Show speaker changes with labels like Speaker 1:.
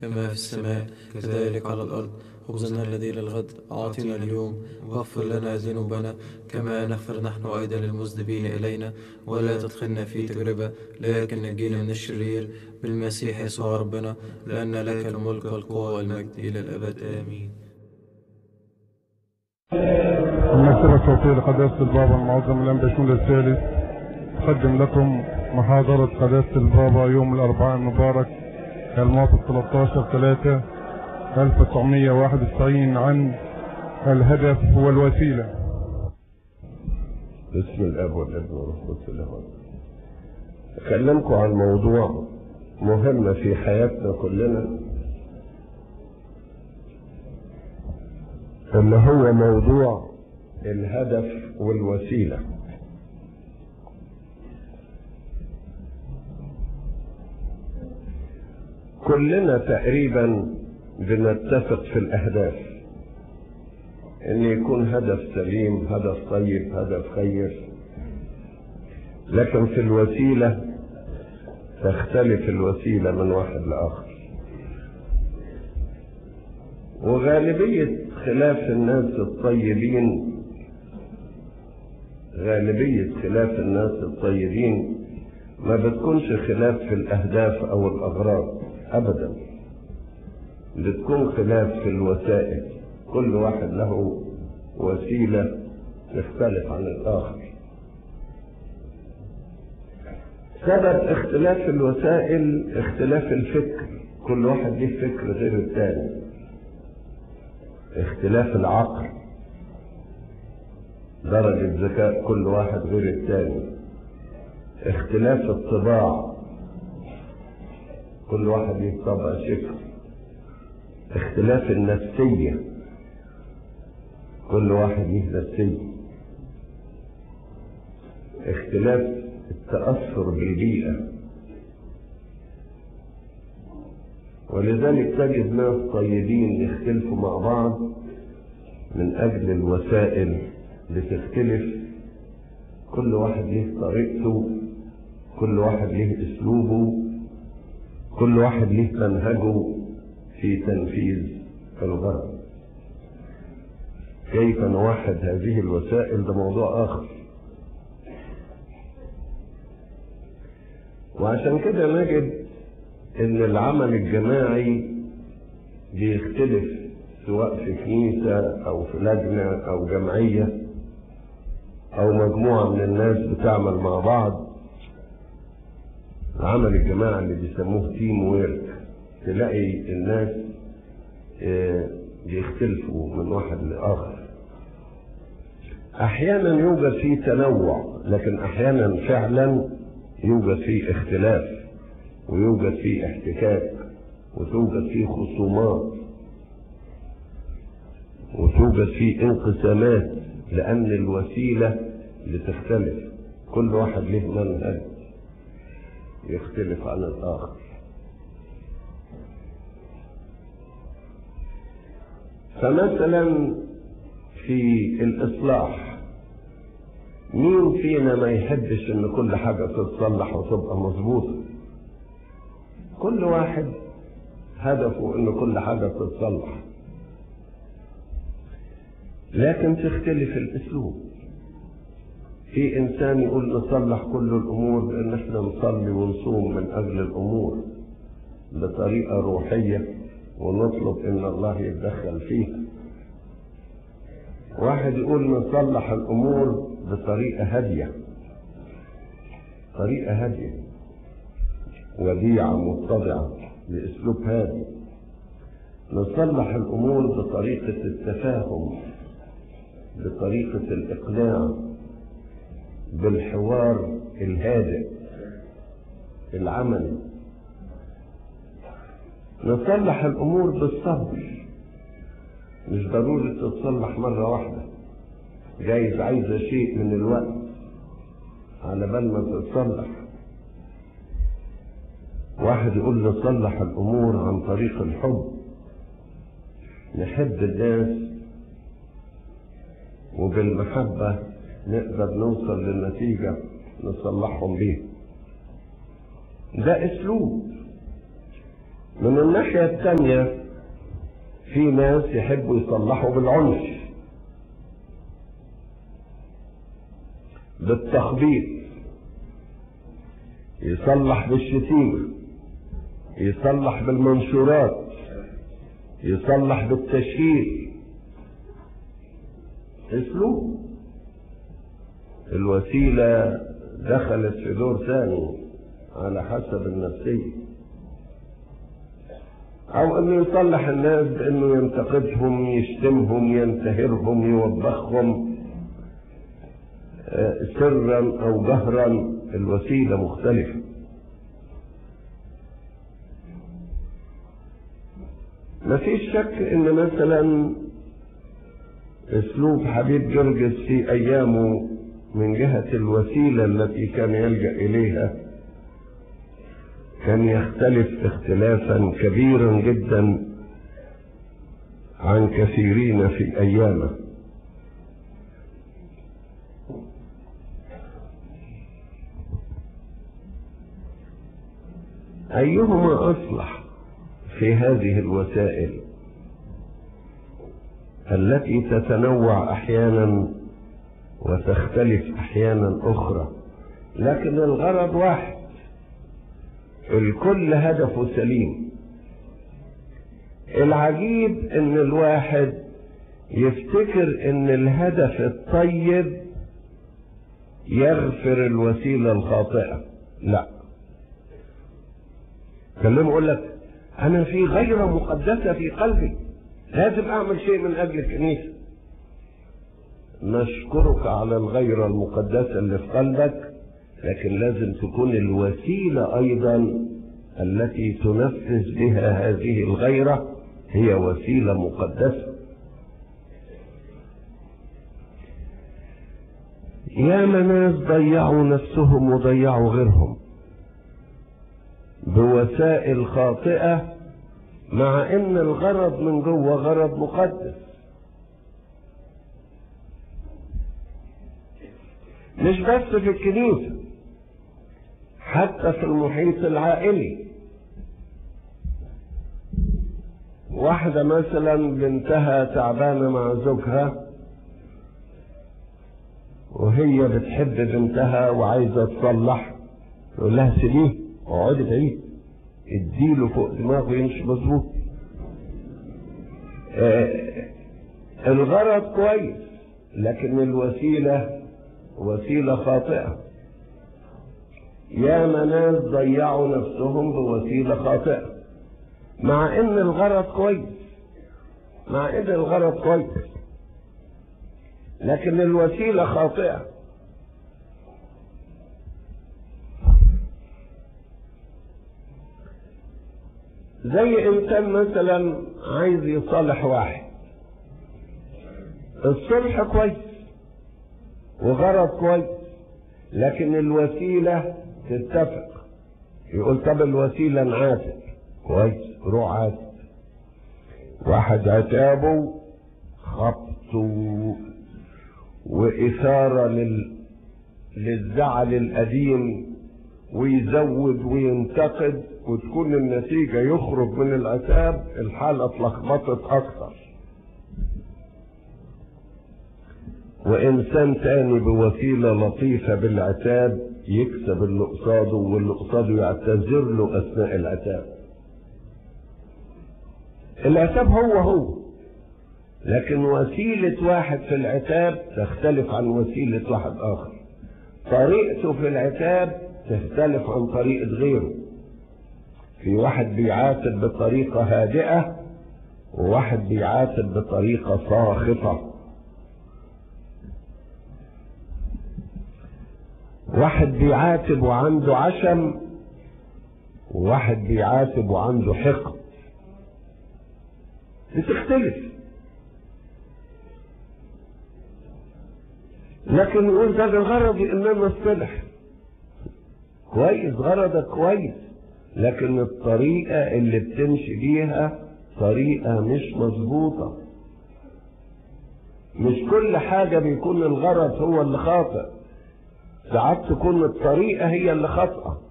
Speaker 1: كما في السماء كذلك على الأرض خبزنا الذي للغد أعطنا اليوم واغفر لنا ذنوبنا كما نغفر نحن أيضا للمذنبين إلينا ولا تدخلنا في تجربة لكن نجينا من الشرير بالمسيح يسوع ربنا لأن لك الملك والقوة والمجد إلى الأبد آمين
Speaker 2: المكتبة الصوتية لقداسة البابا المعظم الأنبا الثالث تقدم لكم محاضرة قداسة البابا يوم الأربعاء المبارك الموافق 13 3 1991 عن الهدف والوسيلة
Speaker 3: بسم الاب والابن والروح القدس اكلمكم عن موضوع مهم في حياتنا كلنا اللي هو موضوع الهدف والوسيله كلنا تقريبا بنتفق في الاهداف ان يكون هدف سليم هدف طيب هدف خير لكن في الوسيله تختلف الوسيله من واحد لاخر وغالبيه خلاف الناس الطيبين غالبيه خلاف الناس الطيبين ما بتكونش خلاف في الاهداف او الاغراض ابدا بتكون خلاف في الوسائل كل واحد له وسيله تختلف عن الاخر سبب اختلاف الوسائل اختلاف الفكر كل واحد ليه فكر غير الثاني اختلاف العقل درجة ذكاء كل واحد غير الثاني اختلاف الطباع كل واحد ليه طبع شكل اختلاف النفسية كل واحد ليه نفسية اختلاف التأثر بالبيئة ولذلك تجد ناس طيبين يختلفوا مع بعض من أجل الوسائل بتختلف كل واحد ليه طريقته كل واحد ليه أسلوبه كل واحد ليه منهجه في تنفيذ الغرض كيف نوحد هذه الوسائل ده موضوع آخر وعشان كده نجد ان العمل الجماعي بيختلف سواء في كنيسة او في لجنة او جمعية او مجموعة من الناس بتعمل مع بعض العمل الجماعي اللي بيسموه تيم ويرك تلاقي الناس بيختلفوا من واحد لآخر احيانا يوجد فيه تنوع لكن احيانا فعلا يوجد فيه اختلاف ويوجد فيه احتكاك وتوجد فيه خصومات وتوجد فيه انقسامات لأن الوسيلة بتختلف كل واحد له منهج يختلف عن الآخر فمثلا في الإصلاح مين فينا ما يحبش ان كل حاجة تتصلح وتبقى مظبوطة كل واحد هدفه ان كل حاجة تتصلح لكن تختلف الاسلوب في انسان يقول نصلح كل الامور بان احنا نصلي ونصوم من اجل الامور بطريقة روحية ونطلب ان الله يتدخل فيها واحد يقول نصلح الامور بطريقة هادية طريقة هادية وديعة متضعة بأسلوب هادي نصلح الأمور بطريقة التفاهم بطريقة الإقناع بالحوار الهادئ العملي نصلح الأمور بالصبر مش ضروري تتصلح مرة واحدة جايز عايزة شيء من الوقت على بال ما تتصلح واحد يقول نصلح الأمور عن طريق الحب نحب الناس وبالمحبة نقدر نوصل للنتيجة نصلحهم بيها ده أسلوب من الناحية الثانية في ناس يحبوا يصلحوا بالعنف بالتخبيط يصلح بالشتيمة يصلح بالمنشورات يصلح بالتشهير اسلوب الوسيلة دخلت في دور ثاني على حسب النفسية أو أنه يصلح الناس بأنه ينتقدهم يشتمهم ينتهرهم يوبخهم سرا أو جهرا الوسيلة مختلفة ما فيش شك ان مثلا اسلوب حبيب جرجس في ايامه من جهة الوسيلة التي كان يلجأ اليها كان يختلف اختلافا كبيرا جدا عن كثيرين في ايامه ايهما اصلح في هذه الوسائل التي تتنوع احيانا وتختلف احيانا اخرى لكن الغرض واحد الكل هدفه سليم العجيب ان الواحد يفتكر ان الهدف الطيب يغفر الوسيله الخاطئه لا كلمه يقول لك انا في غيرة مقدسة في قلبي لازم اعمل شيء من اجل الكنيسة نشكرك على الغيرة المقدسة اللي في قلبك لكن لازم تكون الوسيلة ايضا التي تنفذ بها هذه الغيرة هي وسيلة مقدسة يا ناس ضيعوا نفسهم وضيعوا غيرهم بوسائل خاطئة مع ان الغرض من جوه غرض مقدس مش بس في الكنيسة حتى في المحيط العائلي واحدة مثلا بنتها تعبانة مع زوجها وهي بتحب بنتها وعايزة تصلح يقول لها سيبيه اقعدي بعيد اديله فوق دماغه يمشي مظبوط آه الغرض كويس لكن الوسيلة وسيلة خاطئة يا ناس ضيعوا نفسهم بوسيلة خاطئة مع ان الغرض كويس مع ان الغرض كويس لكن الوسيلة خاطئة زي انسان مثلا عايز يصالح واحد الصلح كويس وغرض كويس لكن الوسيلة تتفق يقول طب الوسيلة نعاتب كويس روح عاتب واحد عتابه خبط وإثارة لل... للزعل القديم ويزود وينتقد وتكون النتيجة يخرج من العتاب الحالة اتلخبطت أكثر وإنسان تاني بوسيلة لطيفة بالعتاب يكسب اللي قصاده واللي قصاده يعتذر له أثناء العتاب العتاب هو هو لكن وسيلة واحد في العتاب تختلف عن وسيلة واحد آخر طريقته في العتاب تختلف عن طريقة غيره في واحد بيعاتب بطريقة هادئة وواحد بيعاتب بطريقة ساخطة واحد بيعاتب وعنده عشم وواحد بيعاتب وعنده حقد بتختلف لكن يقول ده الغرض ان انا اصطلح كويس غرضك كويس لكن الطريقة اللي بتمشي بيها طريقة مش مظبوطة مش كل حاجة بيكون الغرض هو اللي خاطئ ساعات تكون الطريقة هي اللي خاطئة